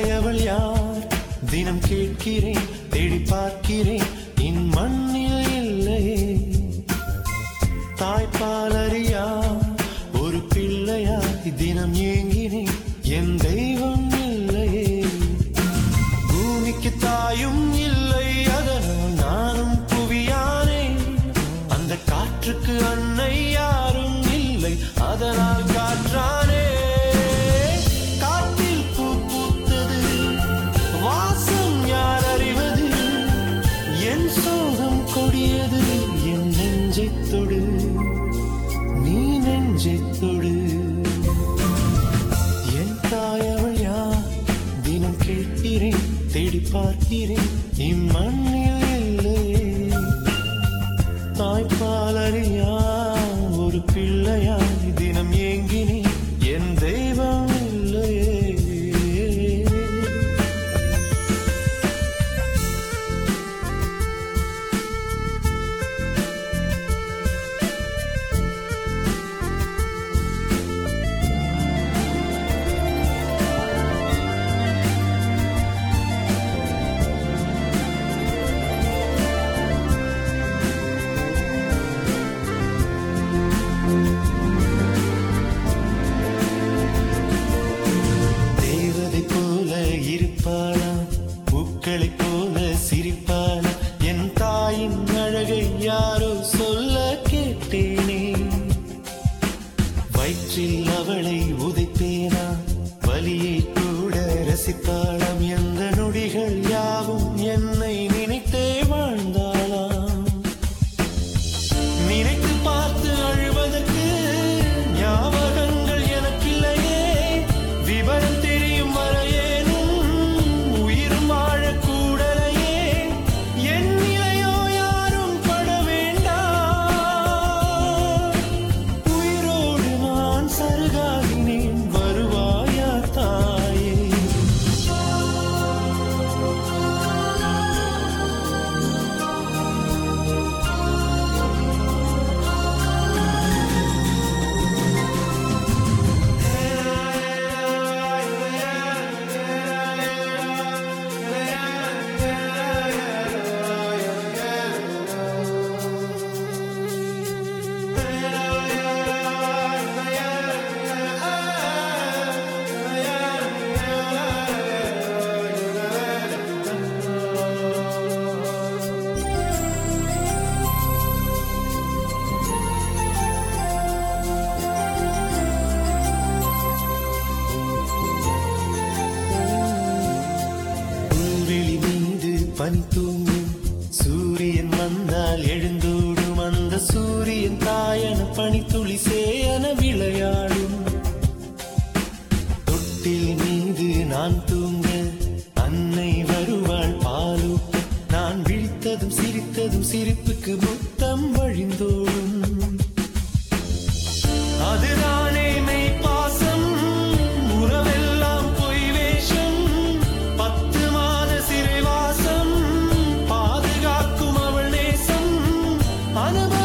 தாயவள் யார் தினம் கேட்கிறேன் தேடி பார்க்கிறேன் இன் மண்ணில் இல்லையே தாய்ப்பாலறியா ஒரு பிள்ளையாய் தினம் ஏங்கினேன் என் தெய்வம் இல்லையே பூமிக்கு தாயும் இல்லை அதனால் நானும் புவியானேன் அந்த காற்றுக்கு அன்னை யாரும் இல்லை அதனால் காற்றானே காட்டில் பூ பூத்தது வாசம் யார் அறிவது என் சோகம் கொடியது என் நெஞ்சைத் தொடு நீ நெஞ்சைத் தொடு என் தாயவள் யார் தினம் கேட்கிறேன் தேடி பார்க்கிறேன் இம்மண்ணில் இல்லையே தாய்ப்பாலறியா ஒரு பிள்ளையாய் தினம் ஏங்கினேன் என் தெய்வம் இல்லையே தேவதை போல இருப்பாளாம் பூக்களைப் போல சிரிப்பாளாம் என் தாயின் அழகை யாரோ சொல்ல கேட்டேனே வயிற்றில் அவளை உதைப்பேனா வலியை கூட ரசித்தாளாம் எந்த நொடிகள் யாவும் என்னை நினைத்தே வாழ்ந்தாளாம் நினைத்து பார்த்து அழுவதற்கு ஞாபகங்கள் எனக்கில்லையே விவரம் தெரியும் வரையேனும் உயிரும் வாழக்கூடலையே என் நிலையோ யாரும் பட வேண்டாம் உயிரோடு நான் சருகாகினேன் வருவாயா தாயே புல்வெளி மீது பனி தூங்கும் சூரியன் வந்தால் எழுந்தோடும் அந்த சூரியன் தாயன பனித்துளி சேயன விளையாடும் தொட்டில் மீது நான் தூங்க அன்னை வருவாள் பாலூட்ட நான் விழித்ததும் சிரித்ததும் சிரிப்புக்கு முத்தம் வழிந்தோடும் அதுதானே மெய் பாசம் உறவெல்லாம் பொய் வேஷம் பத்து மாத சிறைவாசம் பாதுகாக்கும் அவள் நேசம் அனுபவ